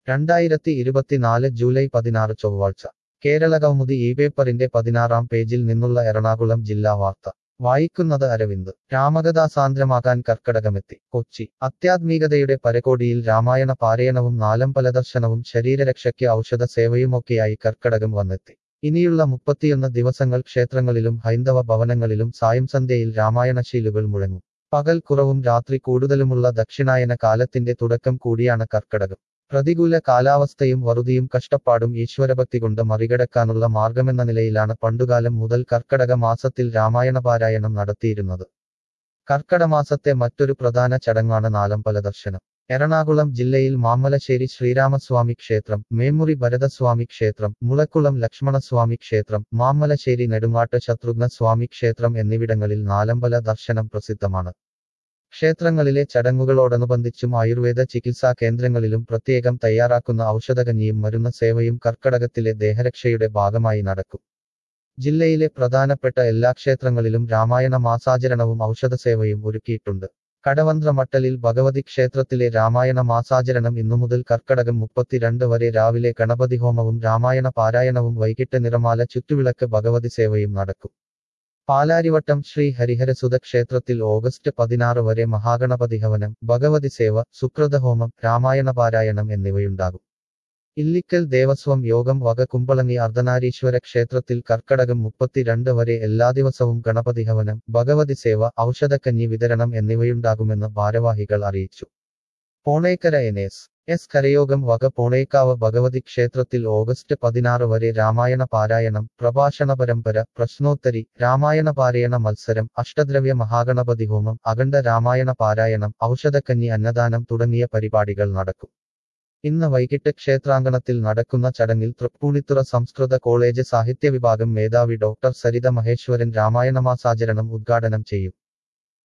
രണ്ടായിരത്തി ഇരുപത്തിനാല് ജൂലൈ പതിനാറ് ചൊവ്വാഴ്ച കേരള കൗമുദി ഈ പേപ്പറിന്റെ പതിനാറാം പേജിൽ നിന്നുള്ള എറണാകുളം ജില്ലാ വാർത്ത വായിക്കുന്നത് അരവിന്ദ് രാമകഥാസാന്ദ്രമാകാൻ കർക്കടകമെത്തി കൊച്ചി അത്യാത്മീകതയുടെ പരകോടിയിൽ രാമായണ പാരായണവും നാലമ്പല ദർശനവും ശരീരരക്ഷയ്ക്ക് ഔഷധ സേവയുമൊക്കെയായി കർക്കടകം വന്നെത്തി ഇനിയുള്ള മുപ്പത്തിയൊന്ന് ദിവസങ്ങൾ ക്ഷേത്രങ്ങളിലും ഹൈന്ദവ ഭവനങ്ങളിലും സായം സന്ധ്യയിൽ രാമായണശീലുകൾ മുഴങ്ങും പകൽ കുറവും രാത്രി കൂടുതലുമുള്ള ദക്ഷിണായന കാലത്തിന്റെ തുടക്കം കൂടിയാണ് കർക്കടകം പ്രതികൂല കാലാവസ്ഥയും വറുതിയും കഷ്ടപ്പാടും ഈശ്വരഭക്തി കൊണ്ട് മറികടക്കാനുള്ള മാർഗമെന്ന നിലയിലാണ് പണ്ടുകാലം മുതൽ കർക്കടക മാസത്തിൽ രാമായണ പാരായണം നടത്തിയിരുന്നത് കർക്കടമാസത്തെ മറ്റൊരു പ്രധാന ചടങ്ങാണ് നാലമ്പല ദർശനം എറണാകുളം ജില്ലയിൽ മാമലശ്ശേരി ശ്രീരാമസ്വാമി ക്ഷേത്രം മേമുറി ഭരതസ്വാമി ക്ഷേത്രം മുളക്കുളം ലക്ഷ്മണസ്വാമി ക്ഷേത്രം മാമലശ്ശേരി നെടുങ്ങാട്ട് ശത്രുഘ്ന സ്വാമി ക്ഷേത്രം എന്നിവിടങ്ങളിൽ നാലമ്പല ദർശനം പ്രസിദ്ധമാണ് ക്ഷേത്രങ്ങളിലെ ചടങ്ങുകളോടനുബന്ധിച്ചും ആയുർവേദ ചികിത്സാ കേന്ദ്രങ്ങളിലും പ്രത്യേകം തയ്യാറാക്കുന്ന ഔഷധകഞ്ഞിയും മരുന്ന് സേവയും കർക്കടകത്തിലെ ദേഹരക്ഷയുടെ ഭാഗമായി നടക്കും ജില്ലയിലെ പ്രധാനപ്പെട്ട എല്ലാ ക്ഷേത്രങ്ങളിലും രാമായണ മാസാചരണവും ഔഷധസേവയും ഒരുക്കിയിട്ടുണ്ട് കടവന്ത്ര മട്ടലിൽ ഭഗവതി ക്ഷേത്രത്തിലെ രാമായണ മാസാചരണം ഇന്നു മുതൽ കർക്കടകം മുപ്പത്തിരണ്ട് വരെ രാവിലെ ഗണപതി ഹോമവും രാമായണ പാരായണവും വൈകിട്ട് നിറമാല ചുറ്റുവിളക്ക് ഭഗവതി സേവയും നടക്കും പാലാരിവട്ടം ശ്രീ ഹരിഹരസുത ക്ഷേത്രത്തിൽ ഓഗസ്റ്റ് പതിനാറ് വരെ മഹാഗണപതി ഹവനം ഭഗവതി സേവ സുക്രതഹോമം രാമായണ പാരായണം എന്നിവയുണ്ടാകും ഇല്ലിക്കൽ ദേവസ്വം യോഗം വക കുമ്പളങ്ങി അർദ്ധനാരീശ്വര ക്ഷേത്രത്തിൽ കർക്കടകം മുപ്പത്തിരണ്ട് വരെ എല്ലാ ദിവസവും ഗണപതി ഹവനം ഭഗവതി സേവ ഔഷധക്കഞ്ഞി വിതരണം എന്നിവയുണ്ടാകുമെന്ന് ഭാരവാഹികൾ അറിയിച്ചു പോണേക്കര എനേസ് എസ് കരയോഗം വക പോണേക്കാവ് ഭഗവതി ക്ഷേത്രത്തിൽ ഓഗസ്റ്റ് പതിനാറ് വരെ രാമായണ പാരായണം പ്രഭാഷണ പരമ്പര പ്രശ്നോത്തരി രാമായണ പാരായണ മത്സരം അഷ്ടദ്രവ്യ മഹാഗണപതി ഹോമം അഖണ്ഡ രാമായണ പാരായണം ഔഷധക്കഞ്ഞി അന്നദാനം തുടങ്ങിയ പരിപാടികൾ നടക്കും ഇന്ന് വൈകിട്ട് ക്ഷേത്രാങ്കണത്തിൽ നടക്കുന്ന ചടങ്ങിൽ തൃപ്പൂണിത്തുറ സംസ്കൃത കോളേജ് സാഹിത്യ വിഭാഗം മേധാവി ഡോക്ടർ സരിത മഹേശ്വരൻ രാമായണമാസാചരണം ഉദ്ഘാടനം ചെയ്യും